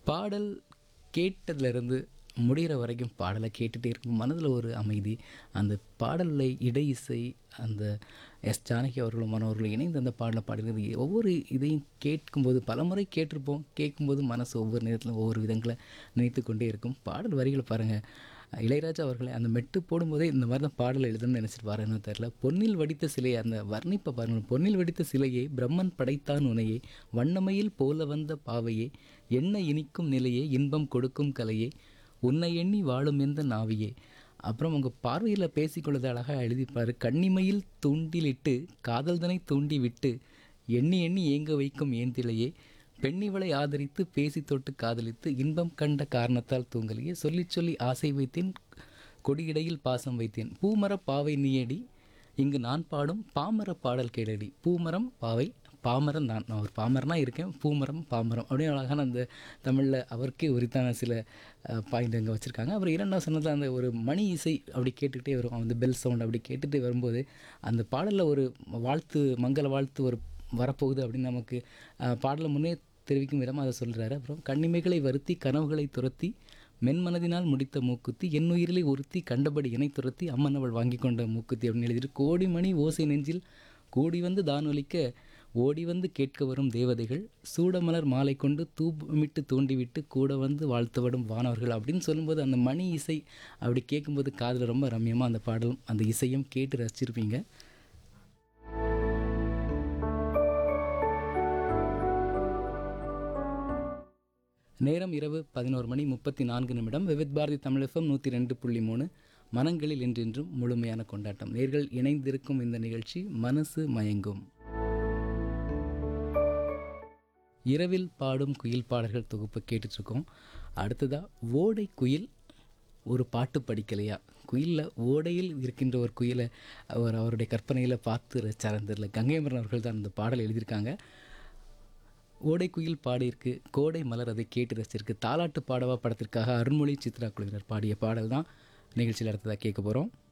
பாடல் கேட்டதுலேருந்து முடிகிற வரைக்கும் பாடலை கேட்டுகிட்டே இருக்கும் மனதில் ஒரு அமைதி அந்த பாடலில் இடை இசை அந்த எஸ் ஜானகி அவர்களும் மனோர்களும் இணைந்து அந்த பாடலை பாடுகிறது ஒவ்வொரு இதையும் கேட்கும்போது பலமுறை கேட்டிருப்போம் கேட்கும்போது மனசு ஒவ்வொரு நேரத்திலும் ஒவ்வொரு விதங்களை நினைத்து கொண்டே இருக்கும் பாடல் வரிகளை பாருங்கள் இளையராஜா அவர்களை அந்த மெட்டு போடும்போதே இந்த மாதிரி தான் பாடல் எழுதணும்னு நினச்சிட்டு பாருன்னு தெரில பொன்னில் வடித்த சிலையை அந்த வர்ணிப்பை பாருங்கள் பொன்னில் வடித்த சிலையை பிரம்மன் படைத்தான் உனையே வண்ணமையில் போல வந்த பாவையே என்ன இனிக்கும் நிலையே இன்பம் கொடுக்கும் கலையே உன்னை எண்ணி வாழும் எந்த நாவியே அப்புறம் உங்கள் பார்வையில் பேசிக்கொள்ளது அழகாக எழுதிப்பார் கண்ணிமையில் தூண்டிலிட்டு காதல்தனை தூண்டி விட்டு எண்ணி எண்ணி ஏங்க வைக்கும் ஏந்திலையே பெண்ணிவளை ஆதரித்து பேசி தொட்டு காதலித்து இன்பம் கண்ட காரணத்தால் தூங்கலையே சொல்லிச் சொல்லி ஆசை வைத்தேன் கொடியிடையில் பாசம் வைத்தேன் பூமர பாவை நீயடி இங்கு நான் பாடும் பாமர பாடல் கேளடி பூமரம் பாவை பாமரம் நான் நான் ஒரு பாமரனாக இருக்கேன் பூமரம் பாமரம் அப்படின்னு அழகான அந்த தமிழில் அவருக்கே உரித்தான சில பாயிண்ட் அங்கே வச்சுருக்காங்க அப்புறம் இரண்டாவது சொன்னது அந்த ஒரு மணி இசை அப்படி கேட்டுக்கிட்டே வரும் அந்த பெல் சவுண்ட் அப்படி கேட்டுகிட்டே வரும்போது அந்த பாடலில் ஒரு வாழ்த்து மங்கள வாழ்த்து ஒரு வரப்போகுது அப்படின்னு நமக்கு அஹ், பாடலை முன்னே தெரிவிக்கும் விதமாக அதை சொல்கிறாரு அப்புறம் கண்ணிமைகளை வருத்தி கனவுகளை துரத்தி மென்மனதினால் முடித்த மூக்குத்தி என் உயிரிலே ஒருத்தி கண்டபடி இணை துரத்தி அம்மன் அவள் வாங்கி கொண்ட மூக்குத்தி அப்படின்னு எழுதிட்டு கோடி மணி ஓசை நெஞ்சில் கூடி வந்து தானொலிக்க ஓடி வந்து கேட்க வரும் தேவதைகள் சூடமலர் மாலை கொண்டு தூபமிட்டு தூண்டிவிட்டு கூட வந்து வாழ்த்துவிடும் வானவர்கள் அப்படின்னு சொல்லும்போது அந்த மணி இசை அப்படி கேட்கும்போது காதில் ரொம்ப ரம்யமாக அந்த பாடலும் அந்த இசையும் கேட்டு ரசிச்சிருப்பீங்க நேரம் இரவு பதினோரு மணி முப்பத்தி நான்கு நிமிடம் விவித் பாரதி தமிழகம் நூற்றி ரெண்டு புள்ளி மூணு மனங்களில் என்றென்றும் முழுமையான கொண்டாட்டம் நேர்கள் இணைந்திருக்கும் இந்த நிகழ்ச்சி மனசு மயங்கும் இரவில் பாடும் குயில் பாடல்கள் தொகுப்பு கேட்டுட்ருக்கோம் அடுத்ததாக ஓடை குயில் ஒரு பாட்டு படிக்கலையா குயிலில் ஓடையில் இருக்கின்ற ஒரு குயிலை அவர் அவருடைய கற்பனையில் பார்த்து ரசிச்சாரன் தெரியல கங்கைமரன் அவர்கள் தான் அந்த பாடல் எழுதியிருக்காங்க ஓடை குயில் பாடியிருக்கு கோடை மலர் அதை கேட்டு ரசிச்சிருக்கு தாலாட்டு பாடவா படத்திற்காக அருண்மொழி சித்ரா குழுவினர் பாடிய பாடல் தான் நிகழ்ச்சியில் அடுத்ததாக கேட்க போகிறோம்